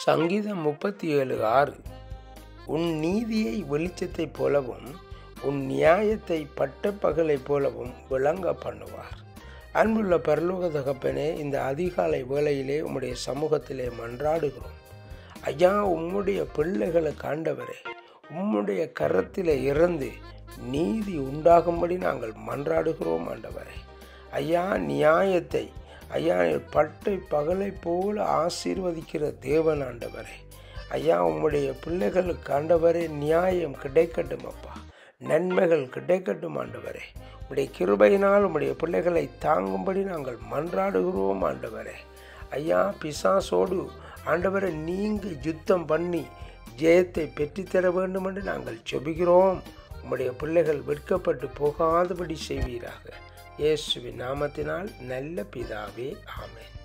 சங்கீதம் முப்பத்தி ஏழு ஆறு உன் நீதியை வெளிச்சத்தைப் போலவும் உன் நியாயத்தை பட்ட பகலைப் போலவும் விளங்க பண்ணுவார் அன்புள்ள பரலோக தகப்பனே இந்த அதிகாலை வேளையிலே உம்முடைய சமூகத்திலே மன்றாடுகிறோம் ஐயா உம்முடைய பிள்ளைகளை காண்டவரே உம்முடைய கரத்திலே இருந்து நீதி உண்டாகும்படி நாங்கள் மன்றாடுகிறோம் ஆண்டவரே ஐயா நியாயத்தை ஐயா பட்டை பகலை போல ஆசீர்வதிக்கிற தேவன் ஆண்டவரே ஐயா உம்முடைய பிள்ளைகளுக்கு ஆண்டவரே நியாயம் கிடைக்கட்டும் அப்பா நன்மைகள் கிடைக்கட்டும் ஆண்டவரே உடைய கிருபையினால் உம்முடைய பிள்ளைகளை தாங்கும்படி நாங்கள் மன்றாடுகிறோம் ஆண்டவரே ஐயா பிசாசோடு ஆண்டவரை நீங்கள் யுத்தம் பண்ணி ஜெயத்தை பெற்றுத்தர வேண்டும் என்று நாங்கள் செபிக்கிறோம் உம்முடைய பிள்ளைகள் வெட்கப்பட்டு போகாதபடி செய்வீராக இயேசுவின் நாமத்தினால் நல்ல பிதாவே ஆமென்